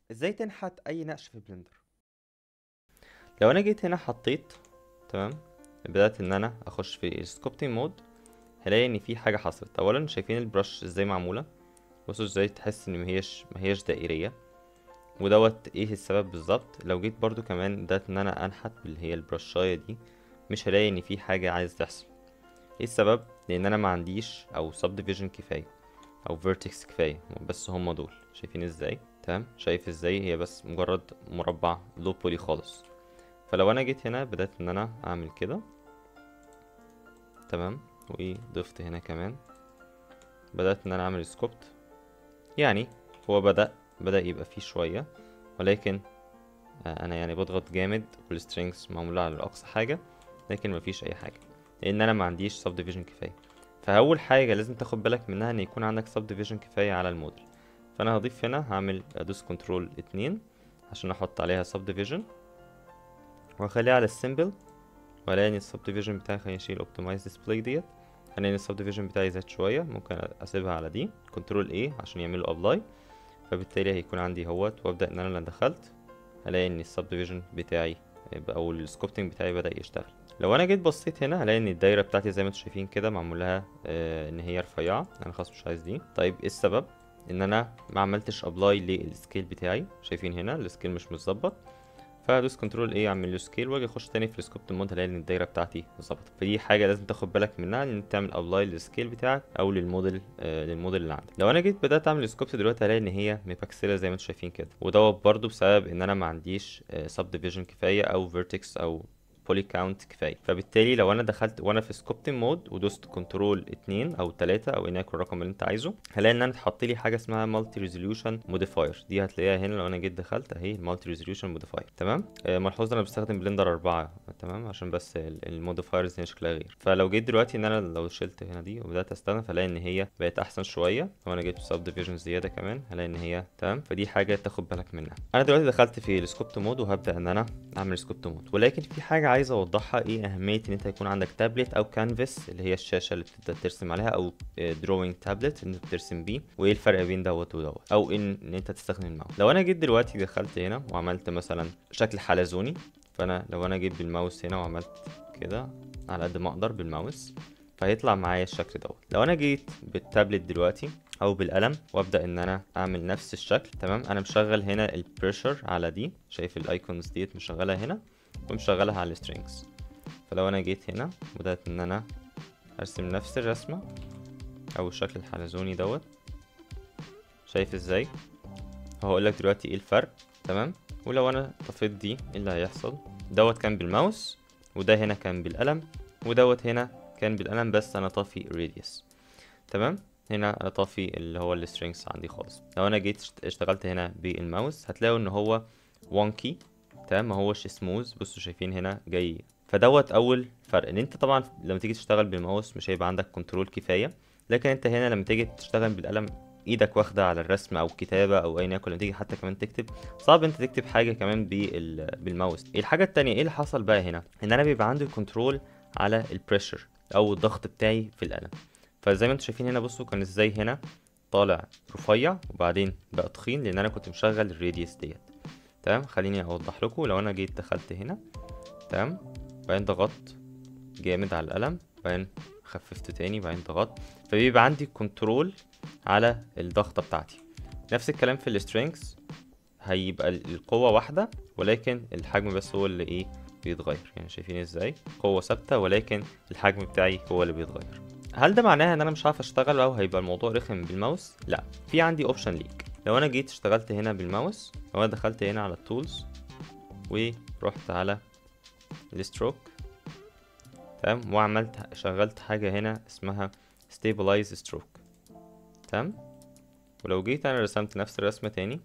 ازاي تنحت اي نقش في بلندر لو انا جيت هنا حطيت تمام بدأت ان انا اخش في السكوبتنج مود هلاقي ان في حاجة حصلت اولا شايفين البرش ازاي معمولة بصوا ازاي تحس ان مهيش مهيش دائرية ودوت ايه السبب بالظبط لو جيت برضو كمان بدأت ان انا انحت اللي هي البرشاية دي مش هلاقي ان في حاجة عايز تحصل ايه السبب لان انا ما عنديش او سب ديفيجن كفاية او فيرتكس كفاية بس هما دول شايفين ازاي تمام شايف ازاي هي بس مجرد مربع لو بولي خالص فلو انا جيت هنا بدأت ان انا اعمل كده تمام وضفت هنا كمان بدأت ان انا اعمل سكوبت يعني هو بدأ بدأ يبقى فيه شوية ولكن آه، انا يعني بضغط جامد والسترينجز معمولة على اقصى حاجة لكن مفيش اي حاجة لان انا ما عنديش سب ديفيجن كفاية فاول حاجة لازم تاخد بالك منها ان يكون عندك سب ديفيجن كفاية على الموديل فانا هضيف هنا هعمل ادوس كنترول اتنين عشان احط عليها سب ديفيجن واخليها على السيمبل والاقي ان السب ديفيجن بتاعي خليني اشيل اوبتمايز ديسبلاي ديت هلاقي ان السب ديفيجن بتاعي زاد شويه ممكن اسيبها على دي كنترول ايه عشان يعمل له ابلاي فبالتالي هيكون عندي اهوت وابدا ان انا لما دخلت هلاقي ان السب ديفيجن بتاعي او السكوبتنج بتاعي بدا يشتغل لو انا جيت بصيت هنا هلاقي ان الدايره بتاعتي زي ما انتم شايفين كده معمول لها آه ان هي رفيعه انا خلاص مش عايز دي طيب ايه السبب ان انا ما عملتش ابلاي للسكيل بتاعي شايفين هنا السكيل مش متظبط فهدوس كنترول ايه اعمل له سكيل واجي اخش تاني في السكوبت مود هلاقي ان الدايره بتاعتي ظبطت فدي حاجه لازم تاخد بالك منها ان انت تعمل ابلاي للسكيل بتاعك او للموديل آه للموديل اللي عندك لو انا جيت بدات اعمل سكوبت دلوقتي هلاقي ان هي مبكسله زي ما انتم شايفين كده ودوت برضو بسبب ان انا ما عنديش سب ديفيجن كفايه او فيرتكس او بولي كاونت كفايه فبالتالي لو انا دخلت وانا في سكوبتنج مود ودوست كنترول 2 او 3 او ايا يكن الرقم اللي انت عايزه هلاقي ان انا اتحط لي حاجه اسمها مالتي ريزوليوشن موديفاير دي هتلاقيها هنا لو انا جيت دخلت اهي المالتي ريزوليوشن موديفاير تمام آه ملحوظ انا بستخدم بلندر 4 تمام عشان بس الموديفايرز هنا شكلها غير فلو جيت دلوقتي ان انا لو شلت هنا دي وبدات استخدم فلاقي ان هي بقت احسن شويه لو انا جيت سب ديفيجن زياده كمان هلاقي ان هي تمام فدي حاجه تاخد بالك منها انا دلوقتي دخلت في السكوبت مود وهبدا ان انا اعمل سكوبت مود ولكن في حاجه عايز اوضحها ايه اهميه ان انت يكون عندك تابلت او كانفاس اللي هي الشاشه اللي بتبدا ترسم عليها او دروينج تابلت ان انت بترسم بيه وايه الفرق بين دوت ودوت او ان ان انت تستخدم الماوس لو انا جيت دلوقتي دخلت هنا وعملت مثلا شكل حلزوني فانا لو انا جيت بالماوس هنا وعملت كده على قد ما اقدر بالماوس فهيطلع معايا الشكل دوت لو انا جيت بالتابلت دلوقتي او بالقلم وابدا ان انا اعمل نفس الشكل تمام انا مشغل هنا البريشر على دي شايف الايكونز ديت مشغلها هنا ومشغلها على السترينجز فلو انا جيت هنا بدأت ان انا ارسم نفس الرسمة او الشكل الحلزوني دوت شايف ازاي هقول لك دلوقتي ايه الفرق تمام ولو انا طفيت دي ايه اللي هيحصل دوت كان بالماوس وده هنا كان بالقلم ودوت هنا كان بالقلم بس انا طافي الراديوس تمام هنا انا طافي اللي هو السترينجز عندي خالص لو انا جيت اشتغلت هنا بالماوس هتلاقوا ان هو وونكي تمام ما هوش سموز بصوا شايفين هنا جاي فدوت اول فرق ان انت طبعا لما تيجي تشتغل بالماوس مش هيبقى عندك كنترول كفايه لكن انت هنا لما تيجي تشتغل بالقلم ايدك واخده على الرسم او كتابه او ايا يكن لما تيجي حتى كمان تكتب صعب انت تكتب حاجه كمان بال... بالماوس الحاجه التانية ايه اللي حصل بقى هنا ان انا بيبقى عندي كنترول على البريشر او الضغط بتاعي في القلم فزي ما انتم شايفين هنا بصوا كان ازاي هنا طالع رفيع وبعدين بقى تخين لان انا كنت مشغل الراديوس ديت تمام خليني اوضح لكم لو انا جيت دخلت هنا تمام بعدين ضغطت جامد على القلم بعدين خففته تاني بعدين ضغطت فبيبقى عندي كنترول على الضغطة بتاعتي نفس الكلام في السترينجز هيبقى القوة واحدة ولكن الحجم بس هو اللي ايه بيتغير يعني شايفين ازاي قوة ثابتة ولكن الحجم بتاعي هو اللي بيتغير هل ده معناها ان انا مش عارف اشتغل او هيبقى الموضوع رخم بالماوس لا في عندي اوبشن ليك لو انا جيت اشتغلت هنا بالماوس لو انا دخلت هنا على التولز ورحت على الستروك تمام وعملت شغلت حاجة هنا اسمها stabilize stroke تمام ولو جيت انا رسمت نفس الرسمة تاني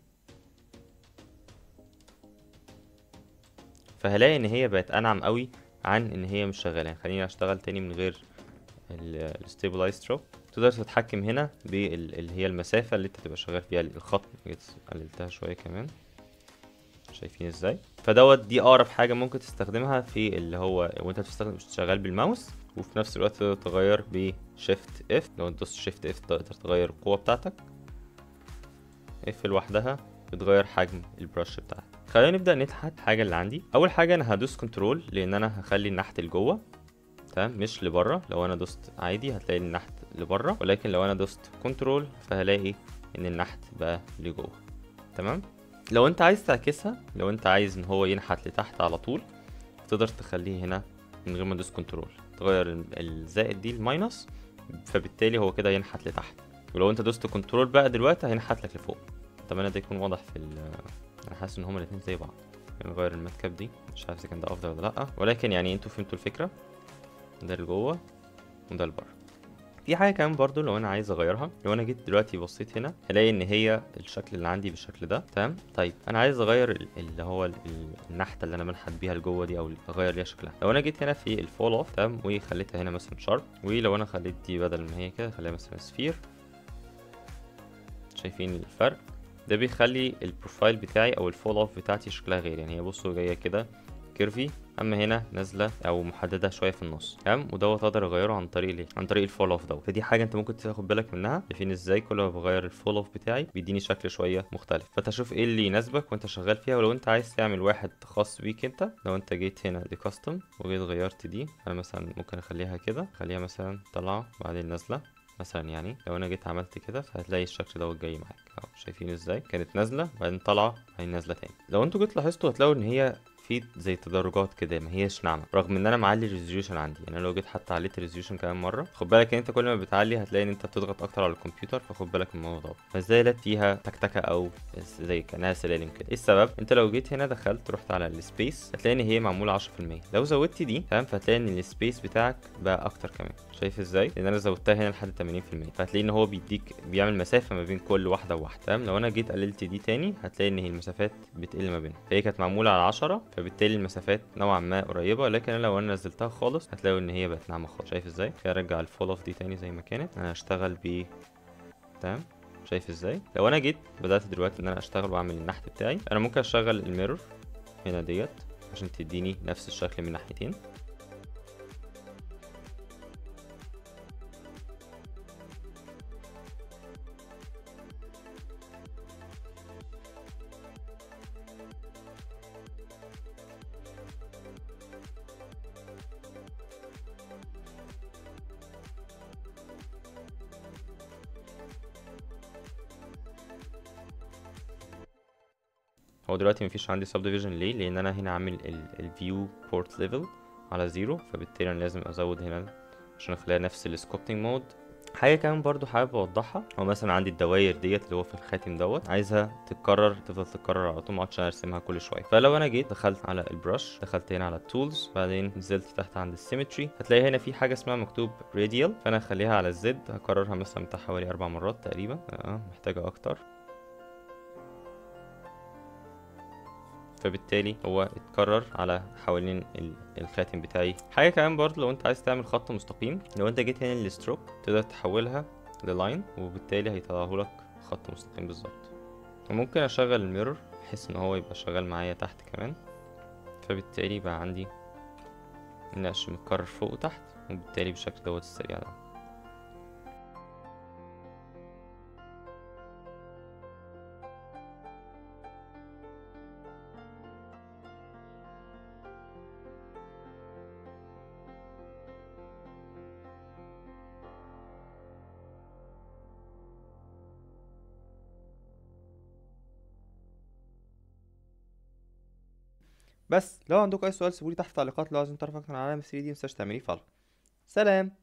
فهلاقي ان هي بقت انعم قوي عن ان هي مش شغالة يعني خليني اشتغل تاني من غير الستابلايز ستروك تقدر تتحكم هنا باللي هي المسافة اللي انت تبقى شغال فيها الخط جيت قللتها شوية كمان شايفين ازاي فدوت دي اقرب حاجه ممكن تستخدمها في اللي هو وانت بتستخدم شغال بالماوس وفي نفس الوقت تقدر تغير بشيفت اف لو انت دوست شيفت اف تقدر تغير القوه بتاعتك اف لوحدها بتغير حجم البرش بتاعك خلينا نبدا ننحت الحاجه اللي عندي اول حاجه انا هدوس كنترول لان انا هخلي النحت لجوه تمام مش لبره لو انا دوست عادي هتلاقي النحت لبره ولكن لو انا دوست كنترول فهلاقي ان النحت بقى لجوه تمام لو انت عايز تعكسها لو انت عايز ان هو ينحت لتحت على طول تقدر تخليه هنا من غير ما تدوس كنترول تغير ال- الزائد دي الماينس فبالتالي هو كده ينحت لتحت ولو انت دوست كنترول بقى دلوقتي هينحت لك لفوق اتمنى ده يكون واضح في ال انا حاسس ان هما الاتنين زي بعض نغير الماتكاب دي مش عارف اذا كان ده افضل ولا لا ولكن يعني انتوا فهمتوا الفكره ده لجوه وده لبره في حاجه كمان برضو لو انا عايز اغيرها لو انا جيت دلوقتي بصيت هنا هلاقي ان هي الشكل اللي عندي بالشكل ده تمام طيب انا عايز اغير ال- اللي هو ال- ال- النحته اللي انا بنحت بيها لجوه دي او اغير ليها شكلها لو انا جيت هنا في الفول اوف تمام وخليتها هنا مثلا شارب ولو انا خليت دي بدل ما هي كده خليها مثلا سفير شايفين الفرق ده بيخلي البروفايل بتاعي او الفول اوف بتاعتي شكلها غير يعني هي بصوا جايه كده كيرفي اما هنا نازله او محدده شويه في النص تمام ودوت اقدر اغيره عن طريق الايه عن طريق الفول اوف دوت فدي حاجه انت ممكن تاخد بالك منها شايفين ازاي كل ما بغير الفول اوف بتاعي بيديني شكل شويه مختلف فانت شوف ايه اللي يناسبك وانت شغال فيها ولو انت عايز تعمل واحد خاص بيك انت لو انت جيت هنا لكاستم وجيت غيرت دي انا مثلا ممكن اخليها كده اخليها مثلا طالعه وبعدين نازله مثلا يعني لو انا جيت عملت كده فهتلاقي الشكل دوت جاي معاك اهو شايفين ازاي كانت نازله بعدين طالعه بعدين نازله تاني لو انتوا جيت لاحظتوا هتلاقوا ان هي في زي تدرجات كده ما هيش ناعمه رغم ان انا معلي الريزوليوشن عندي يعني أنا لو جيت حتى عليت الريزوليوشن كمان مره خد بالك ان انت كل ما بتعلي هتلاقي ان انت بتضغط اكتر على الكمبيوتر فخد بالك من الموضوع ده فازاي لا فيها تكتكه او زي كانها سلالم كده ايه السبب انت لو جيت هنا دخلت رحت على السبيس هتلاقي ان هي معموله 10% لو زودت دي تمام فهتلاقي ان السبيس بتاعك بقى اكتر كمان شايف ازاي لان انا زودتها هنا لحد 80% فهتلاقي ان هو بيديك بيعمل مسافه ما بين كل واحده وواحده تمام لو انا جيت قللت دي تاني هتلاقي ان هي المسافات بتقل ما بينها فهي كانت معموله على 10 فبالتالي المسافات نوعا ما قريبه لكن أنا لو انا نزلتها خالص هتلاقوا ان هي بقت ناعمه خالص شايف ازاي خليني ارجع الفول اوف دي تاني زي ما كانت انا هشتغل ب تمام شايف ازاي لو انا جيت بدات دلوقتي ان انا اشتغل واعمل النحت بتاعي انا ممكن اشغل الميرور هنا ديت عشان تديني نفس الشكل من ناحيتين هو دلوقتي مفيش عندي سب ديفيجن ليه لان انا هنا عامل الفيو بورت ليفل على زيرو فبالتالي انا لازم ازود هنا عشان اخليها نفس السكوبتنج مود حاجه كمان برضو حابب اوضحها هو مثلا عندي الدواير ديت اللي هو في الخاتم دوت عايزها تتكرر تفضل تتكرر على طول ما اقعدش ارسمها كل شويه فلو انا جيت دخلت على البرش دخلت هنا على التولز بعدين نزلت تحت عند السيمتري هتلاقي هنا في حاجه اسمها مكتوب راديال فانا هخليها على الزد هكررها مثلا بتاع حوالي اربع مرات تقريبا اه محتاجه اكتر فبالتالي هو اتكرر على حوالين ال- الخاتم بتاعي حاجه كمان برضه لو انت عايز تعمل خط مستقيم لو انت جيت هنا للستروك تقدر تحولها للاين وبالتالي هيطلعه لك خط مستقيم بالظبط وممكن اشغل الميرور بحيث ان هو يبقى شغال معايا تحت كمان فبالتالي بقى عندي النقش متكرر فوق وتحت وبالتالي بالشكل دوت السريع ده بس لو عندكم اي سؤال سيبولي تحت في التعليقات لو عايزين تعرفوا اكتر عن عالم 3 دي متنساش تعمليه فولو سلام